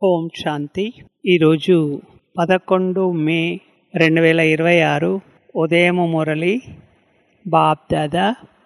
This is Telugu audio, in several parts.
ఓం శాంతి ఈరోజు పదకొండు మే రెండు వేల ఇరవై ఆరు ఉదయము మురళి బాబ్దాదా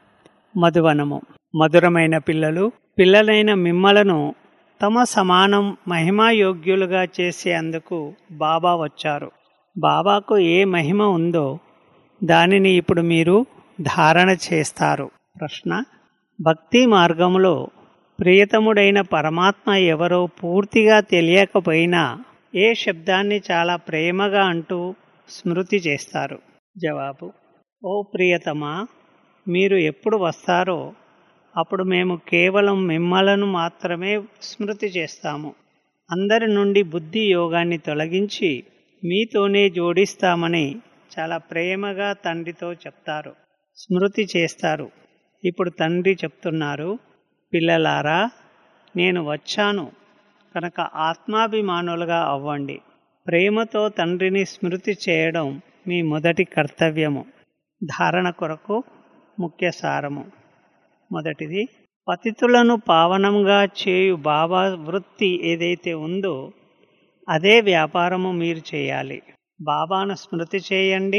మధువనము మధురమైన పిల్లలు పిల్లలైన మిమ్మలను తమ సమానం మహిమాయోగ్యులుగా చేసేందుకు బాబా వచ్చారు బాబాకు ఏ మహిమ ఉందో దానిని ఇప్పుడు మీరు ధారణ చేస్తారు ప్రశ్న భక్తి మార్గంలో ప్రియతముడైన పరమాత్మ ఎవరో పూర్తిగా తెలియకపోయినా ఏ శబ్దాన్ని చాలా ప్రేమగా అంటూ స్మృతి చేస్తారు జవాబు ఓ ప్రియతమా మీరు ఎప్పుడు వస్తారో అప్పుడు మేము కేవలం మిమ్మలను మాత్రమే స్మృతి చేస్తాము అందరి నుండి బుద్ధి యోగాన్ని తొలగించి మీతోనే జోడిస్తామని చాలా ప్రేమగా తండ్రితో చెప్తారు స్మృతి చేస్తారు ఇప్పుడు తండ్రి చెప్తున్నారు పిల్లలారా నేను వచ్చాను కనుక ఆత్మాభిమానులుగా అవ్వండి ప్రేమతో తండ్రిని స్మృతి చేయడం మీ మొదటి కర్తవ్యము ధారణ కొరకు ముఖ్య సారము మొదటిది పతితులను పావనంగా చేయు బాబా వృత్తి ఏదైతే ఉందో అదే వ్యాపారము మీరు చేయాలి బాబాను స్మృతి చేయండి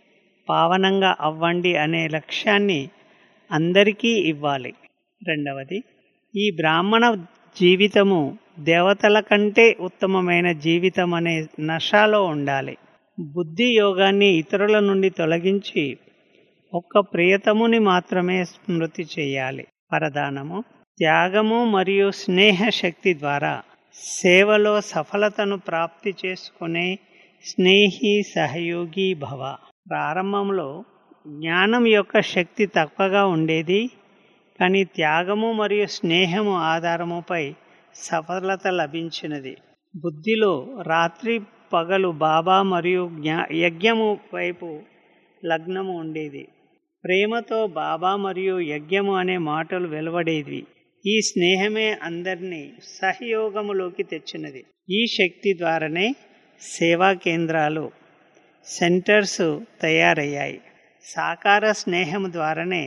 పావనంగా అవ్వండి అనే లక్ష్యాన్ని అందరికీ ఇవ్వాలి రెండవది ఈ బ్రాహ్మణ జీవితము దేవతల కంటే ఉత్తమమైన జీవితం అనే నషాలో ఉండాలి బుద్ధి యోగాన్ని ఇతరుల నుండి తొలగించి ఒక్క ప్రియతముని మాత్రమే స్మృతి చేయాలి పరదానము త్యాగము మరియు స్నేహ శక్తి ద్వారా సేవలో సఫలతను ప్రాప్తి చేసుకునే స్నేహి సహయోగి భవ ప్రారంభంలో జ్ఞానం యొక్క శక్తి తక్కువగా ఉండేది కానీ త్యాగము మరియు స్నేహము ఆధారముపై సఫలత లభించినది బుద్ధిలో రాత్రి పగలు బాబా మరియు జ్ఞా యజ్ఞము వైపు లగ్నము ఉండేది ప్రేమతో బాబా మరియు యజ్ఞము అనే మాటలు వెలువడేవి ఈ స్నేహమే అందరినీ సహయోగములోకి తెచ్చినది ఈ శక్తి ద్వారానే సేవా కేంద్రాలు సెంటర్స్ తయారయ్యాయి సాకార స్నేహం ద్వారానే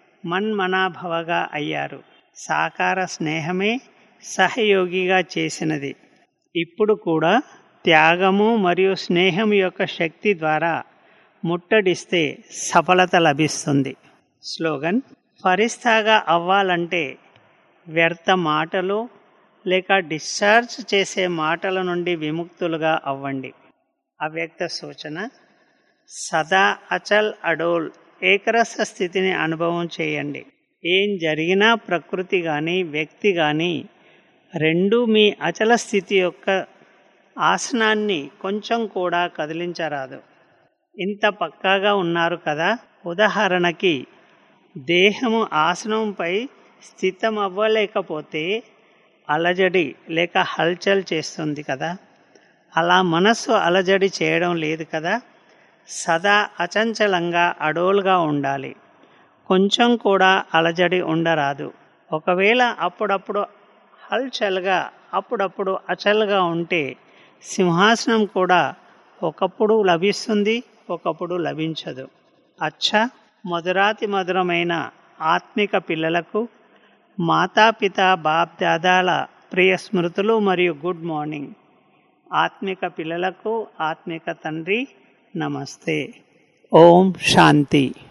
మన్మనాభవగా అయ్యారు సాకార స్నేహమే సహయోగిగా చేసినది ఇప్పుడు కూడా త్యాగము మరియు స్నేహం యొక్క శక్తి ద్వారా ముట్టడిస్తే సఫలత లభిస్తుంది స్లోగన్ ఫరిస్తాగా అవ్వాలంటే వ్యర్థ మాటలు లేక డిశ్చార్జ్ చేసే మాటల నుండి విముక్తులుగా అవ్వండి అవ్యక్త సూచన సదా అచల్ అడోల్ ఏకరస స్థితిని అనుభవం చేయండి ఏం జరిగినా ప్రకృతి కానీ వ్యక్తి కానీ రెండు మీ అచల స్థితి యొక్క ఆసనాన్ని కొంచెం కూడా కదిలించరాదు ఇంత పక్కాగా ఉన్నారు కదా ఉదాహరణకి దేహము ఆసనంపై స్థితం అవ్వలేకపోతే అలజడి లేక హల్చల్ చేస్తుంది కదా అలా మనస్సు అలజడి చేయడం లేదు కదా సదా అచంచలంగా అడోలుగా ఉండాలి కొంచెం కూడా అలజడి ఉండరాదు ఒకవేళ అప్పుడప్పుడు హల్చల్గా అప్పుడప్పుడు అచల్గా ఉంటే సింహాసనం కూడా ఒకప్పుడు లభిస్తుంది ఒకప్పుడు లభించదు అచ్చ మధురాతి మధురమైన ఆత్మిక పిల్లలకు మాతాపిత బాప్ దాదాల ప్రియ స్మృతులు మరియు గుడ్ మార్నింగ్ ఆత్మిక పిల్లలకు ఆత్మిక తండ్రి నమస్తే ఓం శాంతి